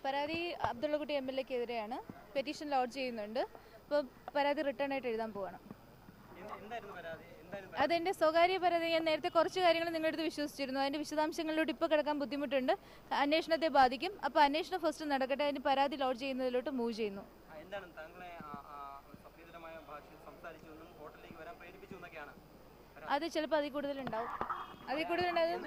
പരാതി Abdullakutty M L എക്കെതിരെയാണ് petition lodge ചെയ്യുന്നുണ്ട് അപ്പോൾ പരാതി റിട്ടേൺ ആയിട്ട് എഴുതാൻ പോവാണ് എന്ത്- എന്തായിരുന്നു പരാതി എന്തായിരുന്നു അതെന്റെ സ്വകാര്യ പരാതി ഞാൻ നേരത്തെ കുറച്ച് കാര്യങ്ങൾ നിങ്ങളുടെ അടുത്ത് വിശ്വസിച്ചിരുന്നു അതിന്റെ വിശദാംശങ്ങളിലോട്ട് ഇപ്പോൾ കിടക്കാൻ ബുദ്ധിമുട്ടുണ്ട് അന്വേഷണത്തെ ബാധിക്കും അപ്പോൾ അന്വേഷണം ഫസ്റ്റ് നടക്കട്ടെ അതിന് പരാതി ലോഡ്ജ് ചെയ്യുന്നതിലോട്ട് മൂവ് ചെയ്യുന്നു ആ, എന്താണ് താങ്കളെ ആ, ആ, സഭ്യതരമായ ഭാഷയിൽ സംസാരിച്ചു എന്നും ഹോട്ടലിലേക്ക് വരാൻ പ്രേരിപ്പിച്ചു എന്നൊക്കെയാണ് അത് ചിലപ്പോൾ അതിൽ കൂടുതലുണ്ടാവും അതിൽ കൂടുതലുണ്ടാവും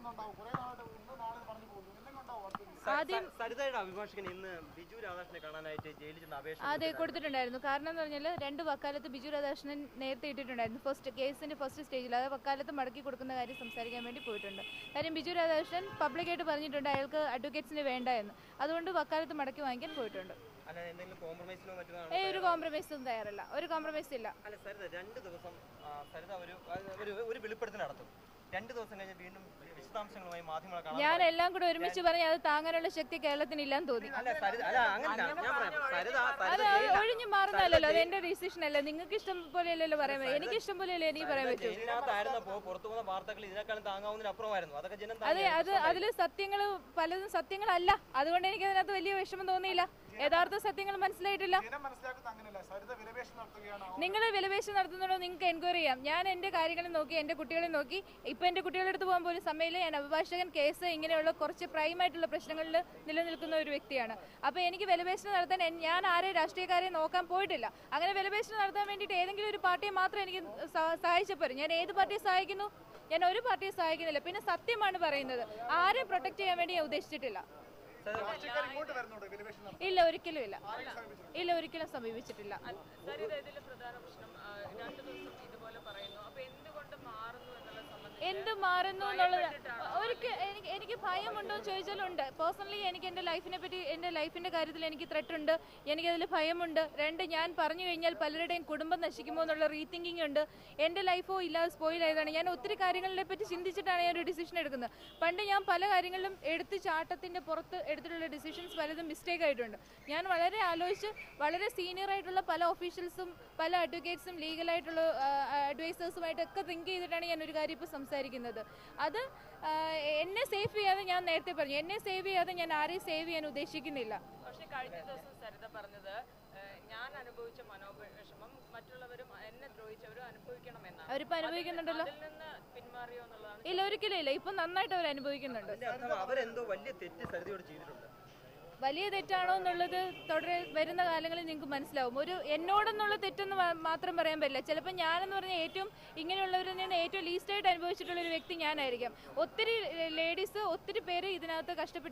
ആദ്യം സ- സരിതയുടെ അഭിഭാഷകൻ ഇന്ന് ബിജു രാധാകൃഷ്ണനെ കാണാനായിട്ട് ജയിലിൽ ചെന്ന് അപേക്ഷ അതെ കൊടുത്തിട്ടുണ്ടായിരുന്നു കാരണം എന്ന് പറഞ്ഞാൽ രണ്ട് വക്കാലത്ത് ബിജു രാധാകൃഷ്ണൻ നേരത്തെ ഇട്ടിട്ടുണ്ടായിരുന്നു ഫസ്റ്റ് കേസിന്റെ ഫസ്റ്റ് സ്റ്റേജിൽ അതായത് വക്കാലത്ത് മടക്കി കൊടുക്കുന്ന കാര്യം സംസാരിക്കാൻ വേണ്ടി പോയിട്ടുണ്ട് കാര്യം ബിജു രാധാകൃഷ്ണൻ പബ്ലിക്കായിട്ട് പറഞ്ഞിട്ടുണ്ട് അയാൾക്ക് അഡ്വക്കേറ്റ്സിന് വേണ്ട എന്ന് അതുകൊണ്ട് വക്കാലത്ത് മടക്കി വാങ്ങിക്കാൻ പോയിട്ടുണ്ട് അല്ല എന്തെങ്കിലും കോംപ്രമൈസിനോ മറ്റോ ഏ ഒരു കോംപ്രമൈസും തയ്യാറല്ല ഒരു കോംപ്രമൈസ് ഇല്ല അല്ല സരിത രണ്ട് ദിവസം ആ, സരിത ഒരു ഒരു ഒരു വെളിപ്പെടുത്തൽ നടത്തും രണ്ട് ദിവസം കഴിഞ്ഞ് വീണ്ടും വിശദാംശങ്ങളുമായി മാധ്യമങ്ങളെ കാണാൻ ഞാൻ എല്ലാം കൂടെ ഒരുമിച്ച് പറഞ്ഞ് അത് താങ്ങാനുള്ള ശക്തി കേരളത്തിന് ഇല്ലാന്ന് തോന്നി അല്ല സരിത അല്ല അങ്ങനല്ല ഞാൻ പറയാം സരിത അത് സരിത ഒഴിഞ്ഞു മാറുന്നല്ലോ അത് എന്റെ ഡിസിഷൻ അല്ല നിങ്ങൾക്ക് ഇഷ്ടം പോലെയല്ലല്ലോ പറയാൻ പറ്റും എനിക്ക് ഇഷ്ടം പോലെയല്ലേ എനിക്ക് പറയാൻ പറ്റൂ ജയിലിനകത്തായിരുന്നപ്പോ പുറത്തു പോകുന്ന വാർത്തകൾ ഇതിനേക്കാളും താങ്ങാവുന്നതിന് അപ്പുറമായിരുന്നു അതൊക്കെ ജനം അതെ അത് അതിൽ സത്യങ്ങൾ പലതും സത്യങ്ങളല്ല അതുകൊണ്ട് എനിക്ക് അതിനകത്ത് വലിയ വിഷമം തോന്നിയില്ല യഥാർത്ഥ സത്യങ്ങൾ മനസ്സിലായിട്ടില്ല ജനം മനസ്സിലാക്കുന്ന അങ്ങനെയല്ല സരിത വിലപേശം നടത്തുകയാണ് നിങ്ങൾ വിലപേശം നടത്തുന്നുണ്ടോ നിങ്ങൾക്ക് എൻക്വയറി ചെയ്യാം ഞാൻ എന്റെ കാര്യങ്ങൾ നോക്കി എന്റെ കുട്ടികളെ നോക്കി ഇപ്പൊ എന്റെ കുട്ടികളുടെ അടുത്ത് പോകാൻ പോലും സമയമില്ല ഞാൻ അഭിഭാഷകൻ കേസ് ഇങ്ങനെയുള്ള കുറച്ച് പ്രൈം ആയിട്ടുള്ള പ്രശ്നങ്ങളിൽ നിലനിൽക്കുന്ന ഒരു വ്യക്തിയാണ് അപ്പൊ എനിക്ക് വിലപേശനം നടത്താൻ എൻ- ഞാൻ ആരെയും രാഷ്ട്രീയക്കാരെ നോക്കാൻ പോയിട്ടില്ല അങ്ങനെ വിലപേശനം നടത്താൻ വേണ്ടിയിട്ട് ഏതെങ്കിലും ഒരു പാർട്ടിയെ മാത്രം എനിക്ക് സഹ- സഹായിച്ചാൽ പോരും ഞാൻ ഏത് പാർട്ടിയെ സഹായിക്കുന്നു ഞാൻ ഒരു പാർട്ടിയെ സഹായിക്കുന്നില്ല പിന്നെ സത്യമാണ് പറയുന്നത് ആരെ പ്രൊട്ടക്ട് ചെയ്യാൻ വേണ്ടി ഞാൻ ഉദ്ദേശിച്ചിട്ടില്ല രാഷ്ട്രീയക്കാർ ഇങ്ങോട്ട് വരുന്നുണ്ട് വിലപേശം നടത്താൻ ഇല്ല ഒരിക്കലും ഇല്ല ഇല്ല ഒരിക്കലും സമീപിച്ചിട്ടില്ല സരിത ഇതിലെ പ്രധാന പ്രശ്നം ആ, രണ്ടു ദിവസം ഇതുപോലെ പറയുന്നു അപ്പൊ എന്തുകൊണ്ട് മാറുന്നു എന്നുള്ള സംബന്ധിച്ച് എന്ത് മാറുന്നു എന്നുള്ളത് ഒരിക്കൽ എനിക്ക് എനിക്ക് ഭയമുണ്ടോ എന്ന് ചോദിച്ചാൽ ഉണ്ട് പേഴ്സണലി എനിക്ക് എൻ്റെ ലൈഫിനെ പറ്റി എൻ്റെ ലൈഫിൻ്റെ കാര്യത്തിൽ എനിക്ക് ത്രെട്ട് ഉണ്ട് എനിക്കതിൽ ഭയമുണ്ട് രണ്ട് ഞാൻ പറഞ്ഞു കഴിഞ്ഞാൽ പലരുടെയും കുടുംബം നശിക്കുമോ എന്നുള്ള റീതിങ്കിങ് ഉണ്ട് എൻ്റെ ലൈഫോ ഇല്ലാതെ സ്പോയിൽ ആയതാണ് ഞാൻ ഒത്തിരി കാര്യങ്ങളെ പറ്റി ചിന്തിച്ചിട്ടാണ് ഞാൻ ഒരു ഡിസിഷൻ എടുക്കുന്നത് പണ്ട് ഞാൻ പല കാര്യങ്ങളിലും എടുത്ത് ചാട്ടത്തിൻ്റെ പുറത്ത് എടുത്തിട്ടുള്ള ഡിസിഷൻസ് പലതും മിസ്റ്റേക്ക് ആയിട്ടുണ്ട് ഞാൻ വളരെ ആലോചിച്ച് വളരെ സീനിയർ ആയിട്ടുള്ള പല ഒഫീഷ്യൽസും പല അഡ്വക്കേറ്റ്സും ലീഗലായിട്ടുള്ള അഡ്വൈസേഴ്സുമായിട്ടൊക്കെ തിങ്ക് ചെയ്തിട്ടാണ് ഞാൻ ഒരു കാര്യം ഇപ്പോൾ സംസാരിക്കുന്നത് അത് ആ, എന്നെ സേഫ് ചെയ്യാതെ ഞാൻ നേരത്തെ പറഞ്ഞു എന്നെ സേവ് ചെയ്യാതെ ഞാൻ ആരെയും സേവ് ചെയ്യാൻ ഉദ്ദേശിക്കുന്നില്ല പക്ഷെ കഴിഞ്ഞ ദിവസം സരിത പറഞ്ഞത് ഏ, ഞാൻ അനുഭവിച്ച മനോവിഷമം മറ്റുള്ളവരും എന്നെ ദ്രോഹിച്ചവരും അനുഭവിക്കണമെന്നാണ് അവരിപ്പോൾ അനുഭവിക്കുന്നുണ്ടല്ലോ അതിൽ നിന്ന് പിന്മാറിയോ എന്നുള്ളതാണ് ഇല്ല ഒരിക്കലും ഇല്ല ഇപ്പം നന്നായിട്ട് അവർ അനുഭവിക്കുന്നുണ്ട് അതിന്റെ അർത്ഥം അവരെന്തോ വലിയ തെറ്റ് സരിതയോട് ചെയ്തിട്ടുണ്ട് വലിയ തെറ്റാണോ എന്നുള്ളത് തുടരെ വരുന്ന കാലങ്ങളിൽ നിങ്ങൾക്ക് മനസ്സിലാവും ഒരു എന്നോടെന്നുള്ള തെറ്റെന്ന് മാ- മാത്രം പറയാൻ പറ്റില്ല ചിലപ്പോൾ ഞാനെന്ന് പറഞ്ഞാൽ ഏറ്റവും ഇങ്ങനെയുള്ളവരിൽ നിന്ന് ഏറ്റവും ലീസ്റ്റ് ആയിട്ട് അനുഭവിച്ചിട്ടുള്ള ഒരു വ്യക്തി ഞാനായിരിക്കാം ഒത്തിരി ലേഡീസ് ഒത്തിരി പേര് ഇതിനകത്ത്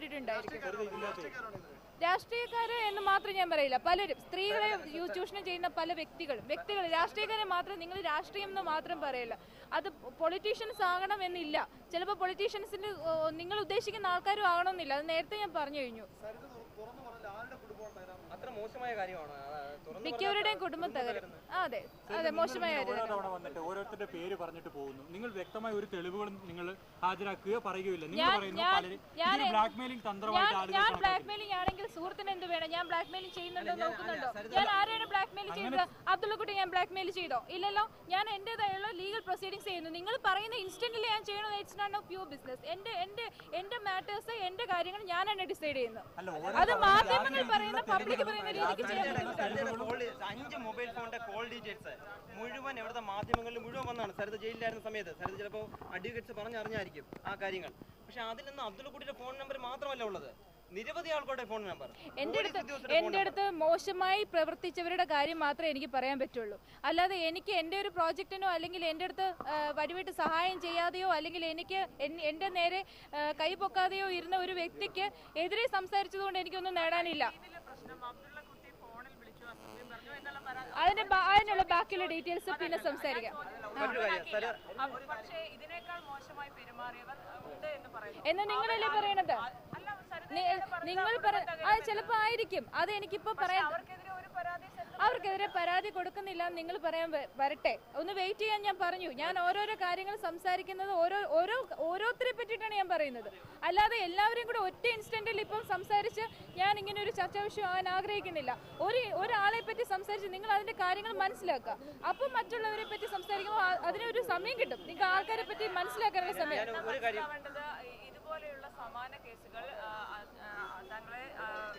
കഷ്ടപ്പെട്ടിട്ടുണ്ടായിരിക്കും രാഷ്ട്രീയക്കാര് എന്ന് മാത്രം ഞാൻ പറയില്ല പലരും സ്ത്രീകളെ യു- ചൂഷണം ചെയ്യുന്ന പല വ്യക്തികളും വ്യക്തികൾ രാഷ്ട്രീയക്കാരെ മാത്രം നിങ്ങൾ രാഷ്ട്രീയം എന്ന് മാത്രം പറയില്ല അത് പൊളിറ്റീഷ്യൻസ് ആകണം എന്നില്ല ചിലപ്പോൾ പൊളിറ്റീഷ്യൻസിന് നിങ്ങൾ ഉദ്ദേശിക്കുന്ന ആൾക്കാരും ആകണമെന്നില്ല അത് നേരത്തെ ഞാൻ പറഞ്ഞു കഴിഞ്ഞു സരിത തുറ- തുറന്നു പറഞ്ഞാൽ ആരുടെ കുടുംബം തകരാൻ അത്ര മോശമായ കാര്യമാണ് ആ, തുറന്നു മിക്കവരുടെയും കുടുംബം തകരും ആ, അതെ അതെ മോശമായ നിങ്ങൾ കാര്യം ഓരോ തവണ വന്നിട്ട് ഓരോരുത്തരുടെ പേര് പറഞ്ഞിട്ട് പോകുന്നു നിങ്ങൾ വ്യക്തമായ ഒരു തെളിവുകളും നിങ്ങൾ ഹാജരാക്കുകയോ പറയുകയില്ല നിങ്ങൾ ഞാൻ- പറയുന്നു ഞാൻ- പലരും ഞാൻ- ഇതൊരു ബ്ലാക്ക്മെയിലിംഗ് തന്ത്രമായിട്ട് ഞാൻ ആളുകൾ ഞാൻ കണക്കാക്കുന്നു. ബ്ലാക്ക് മെയിലിംഗ് ആണെങ്കിൽ സുഹൃത്തിന് എന്ത് വേണം ഞാൻ ബ്ലാക്ക് മെയിലിംഗ് ചെയ്യുന്നുണ്ടോ നോക്കുന്നുണ്ടോ ഞാൻ ആരെയാണ് ബ്ലാക്ക് മെയിൽ ചെയ്തത് അബ്ദുള്ളക്കുട്ടി ഞാൻ ബ്ലാക്ക് മെയിൽ ചെയ്തോ ഇല്ലല്ലോ ഞാൻ എന്റേതായുള്ള ലീഗൽ പ്രൊസീഡിങ്സ് ചെയ്യുന്നു നിങ്ങൾ പറയുന്ന ഇൻസ്റ്റന്റിൽ ഞാൻ ചെയ്യണത് it's not of pure business എന്റെ എന്റെ എന്റെ മാറ്റേഴ്സ് എന്റെ കാര്യങ്ങൾ ഞാനാണ് ഡിസൈഡ് ചെയ്യുന്നത് അല്ല ഓരോ അത് തവണ മാധ്യമങ്ങൾ രാത്രി പറയുന്ന പബ്ലിക് പറയുന്ന രീതിക്ക് ചെയ്യാൻ സരിതയുടെ- പറ്റില്ല സരിതയുടെ call ഡീ- അഞ്ച് മൊബൈൽ ഫോണിന്റെ കോൾ ഡീറ്റെയിൽസ് മുഴുവൻ എവിടുത്തെ മാധ്യമങ്ങളിൽ മുഴുവൻ വന്നാണ് സരിത ജയിലിലായിരുന്ന സമയത്ത് സരിത ചിലപ്പോൾ അഡ്വക്കേറ്റ്സ് പറഞ്ഞറിഞ്ഞായിരിക്കും ആ കാര്യങ്ങൾ പക്ഷെ അതിൽ നിന്ന് അബ്ദുൾ കുട്ടിയുടെ ഫോൺ നമ്പർ മാത്രമല്ല ഉള്ളത് നിരവധി ആൾക്കാരുടെ ഫോൺ നമ്പർ എന്റെ അടുത്ത് എന്റെ അടുത്ത് മോശമായി പ്രവർത്തിച്ചവരുടെ കാര്യം മാത്രമേ എനിക്ക് പറയാൻ പറ്റുള്ളൂ അല്ലാതെ എനിക്ക് എന്റെ ഒരു പ്രോജക്റ്റിനോ അല്ലെങ്കിൽ എന്റെ അടുത്ത് ആ, വടിവിട്ട് സഹായം ചെയ്യാതെയോ അല്ലെങ്കിൽ എനിക്ക് എൻ- എന്റെ നേരെ ആ, കൈ പൊക്കാതെയോ ഇരുന്ന ഒരു വ്യക്തിക്ക് എതിരെ സംസാരിച്ചതുകൊണ്ട് എനിക്കൊന്നും നേടാനില്ല ഇതിലെ പ്രശ്നം അബ്ദുള്ള കുട്ടി ഫോണിൽ വിളിച്ചു അസഭ്യം പറഞ്ഞു എന്നുള്ള പരാതി അതിന്റെ ബാ- അതിനുള്ള ബാക്കിയുള്ള ഡീറ്റെയിൽസ് പിന്നെ സംസാരിക്കാം മറ്റൊരു കാര്യം സരിത അപ്പൊ പക്ഷേ ഇതിനേക്കാൾ മോശമായി പെരുമാറിയവർ ഉണ്ട് എന്ന് പറയുന്നു എന്ന് നിങ്ങളല്ലേ പറയണത് അല്ല സരിത നി- നിങ്ങൾ പറ അത് ചിലപ്പോ ആയിരിക്കും അത് എനിക്കിപ്പോ പറയാൻ അവർക്കെതിരെ ഒരു പരാതി സരിത അവർക്കെതിരെ പരാതി കൊടുക്കുന്നില്ല എന്ന് നിങ്ങൾ പറയാൻ വ- വരട്ടെ ഒന്ന് വെയിറ്റ് ചെയ്യാൻ ഞാൻ പറഞ്ഞു ഞാൻ ഓരോരോ കാര്യങ്ങൾ സംസാരിക്കുന്നത് ഓരോ ഓരോ ഓരോരുത്തരെ പറ്റിയിട്ടാണ് ഞാൻ പറയുന്നത് അല്ലാതെ എല്ലാവരെയും കൂടെ ഒറ്റ ഇൻസ്റ്റന്റിൽ ഇപ്പം സംസാരിച്ച് ഞാൻ ഇങ്ങനെ ഒരു ചർച്ചാ വിഷയം ആവാൻ ആഗ്രഹിക്കുന്നില്ല ഒരു ഒരാളെ പറ്റി സംസാരിച്ച് നിങ്ങൾ അതിന്റെ കാര്യങ്ങൾ മനസ്സിലാക്കുക അപ്പം മറ്റുള്ളവരെ പറ്റി സംസാരിക്കുമ്പോൾ ആ- അതിനൊരു സമയം കിട്ടും നിങ്ങൾക്ക് ആൾക്കാരെ പറ്റി മനസ്സിലാക്കാനുള്ള സമയം ഞാൻ ഒരു കാര്യം മനസ്സിലാവേണ്ടത് ഈ- ഇതുപോലെയുള്ള സമാന കേസുകൾ ആ, ആ, ആ, തങ്ങളെ ആ,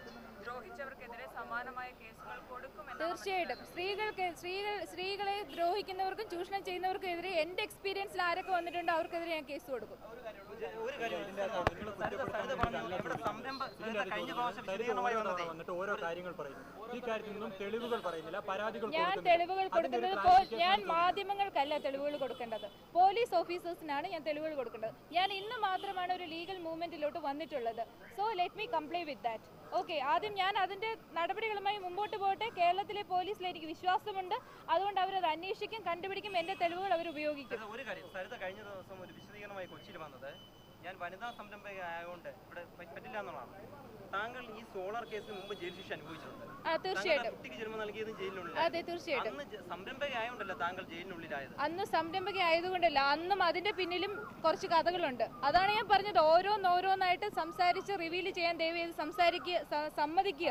സമാനമായ കേസുകൾ കൊടുക്കുമെന്നാണ് തീർച്ചയായിട്ടും സ്ത്രീകൾക്ക് സ്ത്രീകൾ സ്ത്രീകളെ ദ്രോഹിക്കുന്നവർക്കും ചൂഷണം ചെയ്യുന്നവർക്കും എതിരെ എന്റെ എക്സ്പീരിയൻസിൽ ആരൊക്കെ വന്നിട്ടുണ്ടോ അവർക്കെതിരെ ഞാൻ കേസ് കൊടുക്കും ഒരു കാര്യം സരിത സരിത പറഞ്ഞു ഇവിടെ സംരംഭ സരിത കഴിഞ്ഞ പ്രാവശ്യം വിശദീകരണമായി വന്നതേ വന്നിട്ട് ഓരോ കാര്യങ്ങൾ പറയുന്നു ഈ കാര്യത്തിൽ നിന്നും തെളിവുകൾ പറയുന്നില്ല പരാതികൾ ഞാൻ കൊടുക്കുന്നില്ല. തെളിവുകൾ അതിന്റെ ഒരു കൊടുക്കുന്നത് പോ- clarification ഞാൻ ചോദിക്കുന്നു. മാധ്യമങ്ങൾക്കല്ല തെളിവുകൾ കൊടുക്കേണ്ടത് പോലീസ് ഓഫീസേഴ്സിനാണ് ഞാൻ തെളിവുകൾ കൊടുക്കേണ്ടത് ഞാൻ ഇന്ന് മാത്രമാണ് ഒരു ലീഗൽ മൂവ്മെന്റിലോട്ട് വന്നിട്ടുള്ളത് so let me comply with that okay ആദ്യം ഞാൻ അതിന്റെ നടപടികളുമായി മുമ്പോട്ട് പോകട്ടെ കേരളത്തിലെ പോലീസിൽ എനിക്ക് വിശ്വാസമുണ്ട് അതുകൊണ്ട് അവരത് അന്വേഷിക്കും കണ്ടുപിടിക്കും എന്റെ തെളിവുകൾ അവർ ഉപയോഗിക്കും സരിത, ഒരു കാര്യം സരിത കഴിഞ്ഞ ദിവസം ഒരു വിശദീകരണമായി കൊച്ചിയിൽ വന്നത് ഞാൻ വനിതാ സംരംഭക ആയതുകൊണ്ട് ഇവിടെ പ- പറ്റില്ല എന്നുള്ളതാണ് താങ്കൾ ഈ സോളാർ കേസിന് മുമ്പ് ജയിൽ ശിക്ഷ അനുഭവിച്ചിട്ടുണ്ട് ആ താങ്കളുടെ തീർച്ചയായിട്ടും കുട്ടിക്ക് ജന്മം നൽകിയതും ജയിലിനുള്ളിൽ അതെ തീർച്ചയായിട്ടും അന്ന് ജ- സംരംഭക ആയതുകൊണ്ടല്ലോ താങ്കൾ ജയിലിനുള്ളിലായത് അന്ന് സംരംഭക ആയതുകൊണ്ടല്ല അന്നും അതിന്റെ പിന്നിലും കുറച്ച് കഥകളുണ്ട് അതാണ് ഞാൻ പറഞ്ഞത് ഓരോന്നോരോന്നായിട്ട് സംസാരിച്ച് റിവീൽ ചെയ്യാൻ ദയവ് ചെയ്ത് സംസാരിക്കുക സ- സമ്മതിക്കുക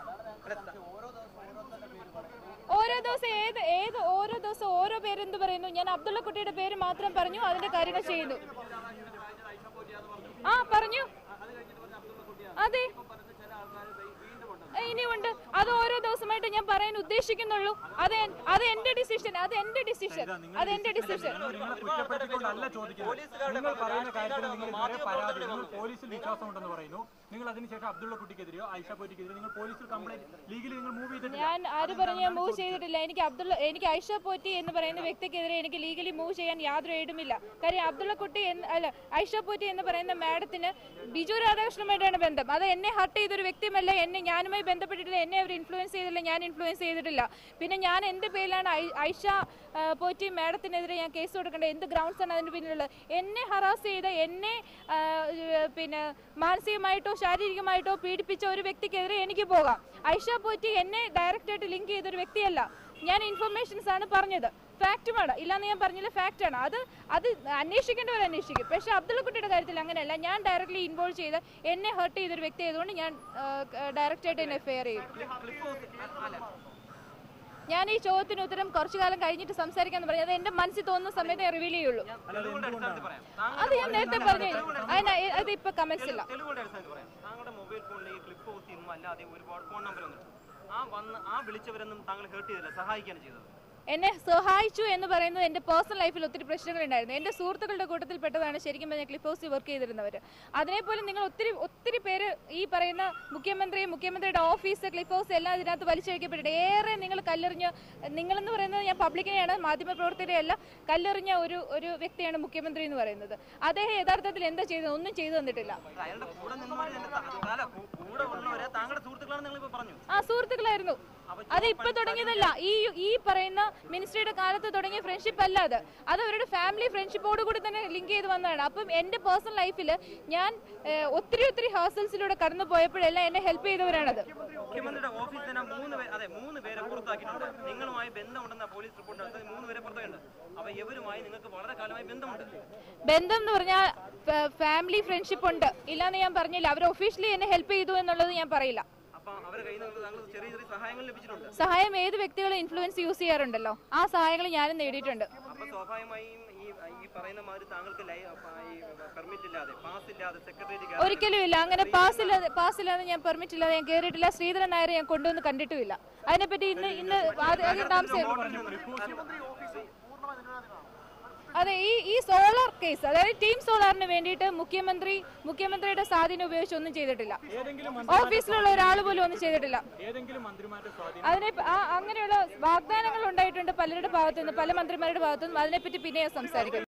ഓരോ ദിവസം ഏത് ഏത് ഓരോ ദിവസം ഓരോ പേര് എന്ത് പറയുന്നു ഞാൻ അബ്ദുള്ള കുട്ടിയുടെ പേര് മാത്രം പറഞ്ഞു അതിന്റെ കാര്യങ്ങൾ ചെയ്യുന്നു ആ പറഞ്ഞു അതെ ഇനിയുണ്ട് അത് ഓരോ ദിവസമായിട്ട് ഞാൻ പറയാൻ ഉദ്ദേശിക്കുന്നുള്ളൂ അത് എൻ- അത് എന്റെ ഡിസിഷൻ അത് എന്റെ ഡിസിഷൻ അത് എന്റെ ഡിസിഷൻ ഞങ്ങൾ നിങ്ങളെ കുറ്റപ്പെടുത്തിക്കൊണ്ടല്ല ചോദിക്കുന്നത് നിങ്ങൾ പറയുന്ന കാര്യത്തിൽ നിങ്ങൾ ഇതുവരെ പരാതി നിങ്ങൾ പോലീസിൽ വിശ്വാസമുണ്ടെന്ന് പറയുന്നു നിങ്ങൾ അതിനുശേഷം അബ്ദുള്ള കുട്ടിക്കെതിരെയോ ഐഷ പോറ്റിക്കെതിരെയോ നിങ്ങൾ പോലീസിൽ കംപ്ലൈന്റ് ലീഗലി നിങ്ങൾ മൂവ് ചെയ്തിട്ടില്ല ഞാൻ ആര് പറഞ്ഞു ഞാൻ മൂവ് ചെയ്തിട്ടില്ല എനിക്ക് അബ്ദുള്ള എനിക്ക് ഐഷ പോറ്റി എന്ന് പറയുന്ന വ്യക്തിക്കെതിരെ എനിക്ക് ലീഗലി മൂവ് ചെയ്യാൻ യാതൊരു എയ്ഡുമില്ല കാര്യം അബ്ദുള്ള കുട്ടി എന്ന് അല്ല ഐഷ പോറ്റി എന്ന് പറയുന്ന മാഡത്തിന് ബിജു രാധാകൃഷ്ണനുമായിട്ടാണ് ബന്ധം അത് എന്നെ ഹർട്ട് ചെയ്തൊരു വ്യക്തിയുമല്ല എന്നെ ഞാനുമായി ബന്ധപ്പെട്ടിട്ടില്ല എന്നെ അവർ ഇൻഫ്ലുവൻസ് ചെയ്തില്ല ഞാൻ ഇൻഫ്ലുവൻസ് ചെയ്തിട്ടില്ല പിന്നെ ഞാൻ എന്ത് പേരിലാണ് ഐ- ഐഷ ആ, പോറ്റി മാഡത്തിനെതിരെ ഞാൻ കേസ് കൊടുക്കേണ്ടത് എന്ത് ഗ്രൗണ്ട്സ് ആണ് അതിന് പിന്നിലുള്ളത് എന്നെ ഹറാസ് ചെയ്ത എന്നെ ആ, ഏഹ്, പിന്നെ മാനസികമായിട്ടോ ശാരീരികമായിട്ടോ പീഡിപ്പിച്ച ഒരു വ്യക്തിക്കെതിരെ എനിക്ക് പോകാം ഐഷ പോറ്റി എന്നെ ഡയറക്റ്റ് ആയിട്ട് ലിങ്ക് ചെയ്ത ഒരു വ്യക്തിയല്ല ഞാൻ ഇൻഫർമേഷൻസ് ആണ് പറഞ്ഞത് ഫാക്റ്റുമാണ് ഇല്ലാന്ന് ഞാൻ പറഞ്ഞില്ല ഫാക്റ്റ് ആണ് അത് അത് അന്വേഷിക്കേണ്ടവർ അന്വേഷിക്കും പക്ഷെ അബ്ദുള്ളക്കുട്ടിയുടെ കാര്യത്തിൽ അങ്ങനെയല്ല ഞാൻ ഡയറക്റ്റ്ലി ഇൻവോൾവ് ചെയ്ത് എന്നെ ഹർട്ട് ചെയ്തൊരു വ്യക്തി ആയതുകൊണ്ട് ഞാൻ ഡയറക്റ്റ് ആയിട്ട് എന്നെ എഫ്ഐആർ ചെയ്യും ക്ലിഫ് ഹൗസ് അല്ല ഞാൻ ഈ ചോദ്യത്തിന് ഉത്തരം കുറച്ചു കാലം കഴിഞ്ഞിട്ട് സംസാരിക്കാന്ന് പറഞ്ഞത് എന്റെ മനസ്സിൽ തോന്നുന്ന സമയത്ത് റിവീൽ ചെയ്യുള്ളൂ തെളിവുകളുടെ അടിസ്ഥാനത്തിൽ പറയാം അത് ഞാൻ നേരത്തെ പറഞ്ഞു അതിന് അത് ഇപ്പൊ കമന്റ്സ് ഇല്ല തെളിവുകളുടെ അടിസ്ഥാനത്തിൽ പറയാം താങ്കളുടെ മൊബൈൽ ഫോണിൽ ഈ ക്ലിപ്പ് ഹൗസിൽ നിന്നും അല്ലാതെ ഒരുപാട് ഫോൺ നമ്പർ വന്നിട്ടുണ്ട് ആ വന്ന് ആ വിളിച്ചവരൊന്നും താങ്കൾ ഹേർട്ട് ചെയ്തില്ല സഹായിക്കാണ് ചെയ്തത് എന്നെ സഹായിച്ചു എന്ന് പറയുന്നത് എൻ്റെ പേഴ്സണൽ ലൈഫിൽ ഒത്തിരി പ്രശ്നങ്ങളുണ്ടായിരുന്നു എൻ്റെ സുഹൃത്തുക്കളുടെ കൂട്ടത്തിൽപ്പെട്ടതാണ് ശരിക്കും പറഞ്ഞാൽ ക്ലിഫ് ഹൗസിൽ വർക്ക് ചെയ്തിരുന്നവർ അതിനെപ്പോലെ നിങ്ങൾ ഒത്തിരി ഒത്തിരി പേര് ഈ പറയുന്ന മുഖ്യമന്ത്രി മുഖ്യമന്ത്രിയുടെ ഓഫീസ് ക്ലിഫ് ഹൗസ് എല്ലാം ഇതിനകത്ത് വലിച്ചഴിക്കപ്പെട്ടിട്ട് ഏറെ നിങ്ങൾ കല്ലെറിഞ്ഞ് നിങ്ങളെന്ന് പറയുന്നത് ഞാൻ പബ്ലിക്കിനെയാണ് മാധ്യമപ്രവർത്തകരെയല്ല കല്ലെറിഞ്ഞ ഒരു ഒരു വ്യക്തിയാണ് മുഖ്യമന്ത്രി എന്ന് പറയുന്നത് അദ്ദേഹം യഥാർത്ഥത്തിൽ എന്താ ചെയ്തത് ഒന്നും ചെയ്തു തന്നിട്ടില്ല അത് അയാളുടെ കൂടെ നിന്നവര് തന്നെ ത- അല്ല കൂ- കൂടെ ഉള്ളവരെ താങ്കളുടെ സുഹൃത്തുക്കളാണ് നിങ്ങൾ ഇപ്പൊ പറഞ്ഞു ആ സുഹൃത്തുക്കളായിരുന്നു അത് ഇപ്പൊ തുടങ്ങിയതല്ല ഈ ഈ പറയുന്ന മിനിസ്ട്രിയുടെ കാലത്ത് തുടങ്ങിയ ഫ്രണ്ട്ഷിപ്പ് അല്ല അത് അത് അവരുടെ ഫാമിലി ഫ്രണ്ട്ഷിപ്പോട് കൂടി തന്നെ ലിങ്ക് ചെയ്ത് വന്നതാണ് അപ്പം എന്റെ പേഴ്സണൽ ലൈഫിൽ ഞാൻ ഏഹ്, ഒത്തിരി ഒത്തിരി ഹേഴ്സൽസിലൂടെ കടന്നു പോയപ്പോഴെല്ലാം എന്നെ ഹെൽപ്പ് ചെയ്തവരാണത് മുഖ്യമന്ത്രിയുടെ ഓഫീസിൽ തന്നെ മൂന്ന് പേര് അതെ മൂന്ന് പേരെ പുറത്താക്കിയിട്ടുണ്ട് നിങ്ങളുമായി ബന്ധമുണ്ടെന്ന പോലീസ് റിപ്പോർട്ട് നടത്തി മൂന്ന് പേരെ പുറത്താക്കിയിട്ടുണ്ട് അപ്പൊ ഇവരുമായി നിങ്ങൾക്ക് വളരെ കാലമായി ബന്ധമുണ്ട് ബന്ധം എന്ന് പറഞ്ഞാൽ ഫാമിലി ഫ്രണ്ട്ഷിപ്പ് ഉണ്ട് ഇല്ലാന്ന് ഞാൻ പറഞ്ഞില്ല അവർ ഒഫീഷ്യലി എന്നെ ഹെൽപ്പ് ചെയ്തു എന്നുള്ളത് ഞാൻ പറയില്ല അപ്പൊ അവരെ കയ്യിൽ നിന്ന് താങ്കൾ ചെറിയ ചെറിയ സഹായങ്ങൾ ലഭിച്ചിട്ടുണ്ട് സഹായം ഏത് വ്യക്തികളും ഇൻഫ്ലുവൻസ് യൂസ് ചെയ്യാറുണ്ടല്ലോ ആ സഹായങ്ങൾ ഞാനും നേടിയിട്ടുണ്ട് അപ്പൊ സ്വാഭാവികമായും ഈ ഈ പറയുന്ന മാതിരി താങ്കൾക്ക് ലൈ- അപ്പൊ ഈ പെർമിറ്റ് ഇല്ലാതെ പാസ് ഇല്ലാതെ സെക്രട്ടേറിയറ്റ് ഒരിക്കലും ഇല്ല അങ്ങനെ പാസ് ഇല്ലാതെ പാസ് ഇല്ലാതെ ഞാൻ പെർമിറ്റ് ഇല്ലാതെ ഞാൻ കയറിയിട്ടില്ല ശ്രീധരൻ നായർ ഞാൻ കൊണ്ടുവന്ന് കണ്ടിട്ടുമില്ല അതിനെപ്പറ്റി ഇന്ന് ഇന്ന് അത് അത് താമസം അതെ ഈ ഈ സോളാർ കേസ് അതായത് ടീം സോളാറിന് വേണ്ടിയിട്ട് മുഖ്യമന്ത്രി മുഖ്യമന്ത്രിയുടെ സ്വാധീനം ഉപയോഗിച്ച് ഒന്നും ചെയ്തിട്ടില്ല ഏതെങ്കിലും ഓഫീസിലുള്ള ഒരാൾ പോലും ഒന്നും ചെയ്തിട്ടില്ല ഏതെങ്കിലും മന്ത്രിമാരുടെ സ്വാധീനം അതിനെ ആ അങ്ങനെയുള്ള വാഗ്ദാനങ്ങൾ ഉണ്ടായിട്ടുണ്ട് പലരുടെ ഭാഗത്തുനിന്ന് പല മന്ത്രിമാരുടെ ഭാഗത്തുനിന്നും അതിനെപ്പറ്റി പിന്നെ ഞാൻ സംസാരിക്കും